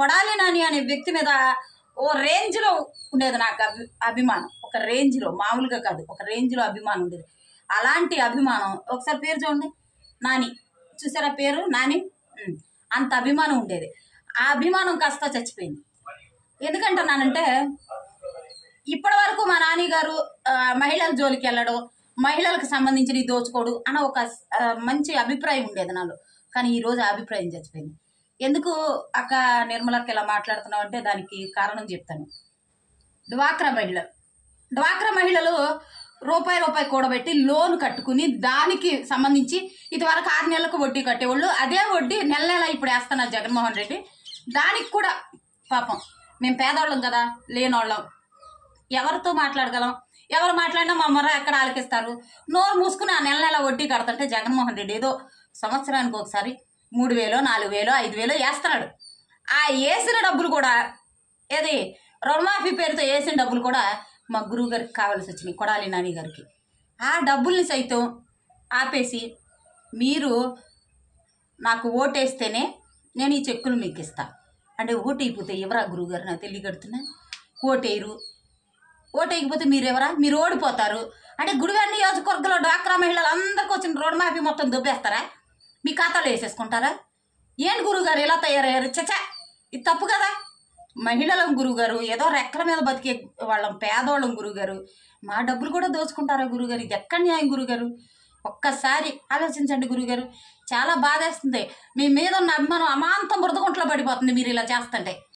కొడాలి నాని అనే వ్యక్తి మీద ఓ రేంజ్లో ఉండేది నాకు అభి అభిమానం ఒక రేంజ్లో మామూలుగా కాదు ఒక రేంజ్లో అభిమానం ఉండేది అలాంటి అభిమానం ఒకసారి పేరు చూడండి నాని చూసారా పేరు నాని ఉమ్. అంత అభిమానం ఉండేది ఆ అభిమానం కాస్త చచ్చిపోయింది ఎందుకంటున్నానంటే ఇప్పటి వరకు మా నాని గారు ఆ, మహిళల జోలికి వెళ్ళడం మహిళలకు సంబంధించిన ఈ దోచుకోడు అన్న ఒక ఆ, మంచి అభిప్రాయం ఉండేది నాలో కానీ ఈ రోజు ఆ అభిప్రాయం చచ్చిపోయింది ఎందుకు అక్క నిర్మలకి ఇలా మాట్లాడుతున్నావు అంటే దానికి కారణం చెప్తాను డ్వాక్రా మహిళలు డ్వాక్రా మహిళలు రూపాయి రూపాయి కూడబెట్టి లోన్ కట్టుకుని దానికి సంబంధించి ఇదివరకు ఆరు నెలలకు వడ్డీ కట్టేవాళ్ళు అదే వడ్డీ నెల నెల ఇప్పుడు వేస్తున్నారు జగన్మోహన్ రెడ్డి దానికి కూడా పాపం మేము పేదవాళ్ళం కదా లేనోళ్ళం ఎవరితో మాట్లాడగలం ఎవరు మాట్లాడినా మా మొర ఎక్కడ ఆలకిస్తారు నోరు మూసుకుని ఆ నెల నెల వడ్డీ కడతంటే జగన్మోహన్ రెడ్డి ఏదో సంవత్సరానికి ఒకసారి మూడు వేలో నాలుగు వేలో ఐదు వేలో వేస్తున్నాడు ఆ వేసిన డబ్బులు కూడా ఏది రుణమాఫీ పేరుతో వేసిన డబ్బులు కూడా మా గురువు గారికి కావాల్సి వచ్చినాయి కొడాలి నాని గారికి ఆ డబ్బుల్ని సైతం ఆపేసి మీరు నాకు ఓటేస్తేనే నేను ఈ చెక్కులు మీకు ఇస్తా అంటే ఓటు అయిపోతే ఎవరా గురువుగారు నాకు తెలియగడుతున్నా ఓటేయరు ఓటేయకపోతే మీరు ఎవరా మీరు ఓడిపోతారు అంటే గుడివారి నియోజకవర్గంలో డ్వాక్రా మహిళలు అందరికీ వచ్చిన రోడ్ మ్యాపీ మొత్తం దుబ్బేస్తారా మీ ఖాతాలో వేసేసుకుంటారా ఏంటి గురువుగారు ఇలా తయారయ్యారు చచ్చా ఇది తప్పు కదా మహిళలం గురువుగారు ఏదో రెక్కల మీద బతికే వాళ్ళం పేదోళ్ళం గురువుగారు మా డబ్బులు కూడా దోచుకుంటారా గురువుగారు ఇది ఎక్కడ న్యాయం గురువుగారు ఒక్కసారి ఆలోచించండి గురువుగారు చాలా బాధేస్తుంది మీ మీద ఉన్న అభిమానం అమాంతం బురదగుంట్లో పడిపోతుంది మీరు ఇలా చేస్తుంటే